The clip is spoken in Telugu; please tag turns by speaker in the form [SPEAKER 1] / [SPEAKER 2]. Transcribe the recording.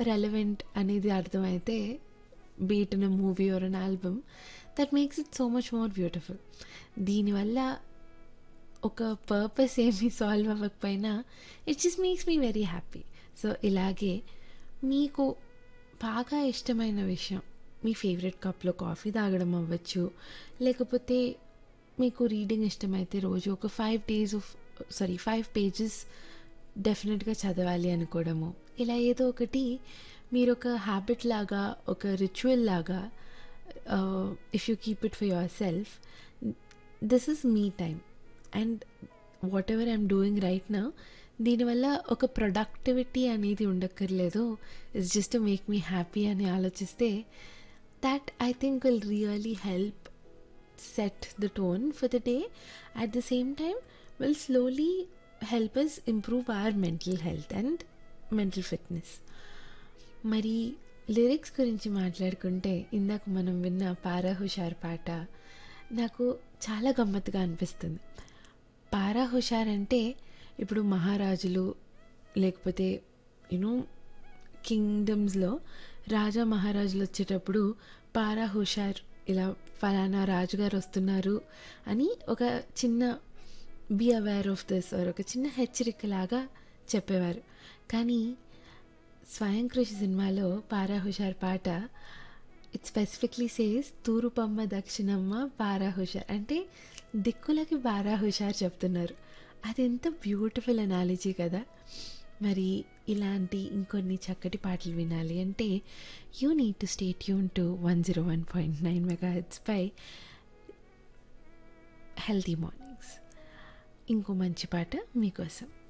[SPEAKER 1] రెలవెంట్ అనేది అర్థమైతే beat in a movie or an album that makes it so much more beautiful దీనివల్ల ఒక పర్పస్ ఏమీ సాల్వ్ అవ్వకపోయినా it just makes me very happy so ఇలాగే మీకు బాగా ఇష్టమైన విషయం మీ ఫేవరెట్ కప్లో కాఫీ తాగడం అవ్వచ్చు లేకపోతే మీకు రీడింగ్ ఇష్టమైతే రోజు ఒక five days of sorry five pages డెఫినెట్గా చదవాలి అనుకోవడము ఇలా ఏదో ఒకటి మీరు ఒక హ్యాబిట్ లాగా ఒక రిచువల్ లాగా if you keep it for yourself this is me time and whatever I'm doing right నా దీనివల్ల ఒక ప్రొడక్టివిటీ అనేది ఉండక్కర్లేదు it's just make me happy అని ఆలోచిస్తే that I think will really help set the tone for the day. At the same time, will slowly help us improve our mental health and mental fitness. మరి లిరిక్స్ గురించి మాట్లాడుకుంటే ఇందాక మనం విన్న పారా హుషార్ పాట నాకు చాలా గమ్మత్తుగా అనిపిస్తుంది పారా హుషార్ అంటే ఇప్పుడు మహారాజులు లేకపోతే యూనో కింగ్డమ్స్లో రాజా మహారాజులు వచ్చేటప్పుడు పారా హుషార్ ఇలా ఫలానా రాజుగారు వస్తున్నారు అని ఒక చిన్న be aware of this or ఒక చిన్న హెచ్చరికలాగా చెప్పేవారు కానీ స్వయం కృషి సినిమాలో పారా హుషార్ పాట it specifically says Turupamma Dakshinamma Para Hushar అంటే దిక్కులకి పారా హుషార్ చెప్తున్నారు అది ఎంత బ్యూటిఫుల్ అనాలజీ కదా మరి ఇలాంటి ఇంకొన్ని చక్కటి పాటలు వినాలి అంటే you need to stay tune to one zero one point nine mega హెడ్స్పై హెల్తీ మార్నింగ్స్ ఇంకో మంచి పాట మీకోసం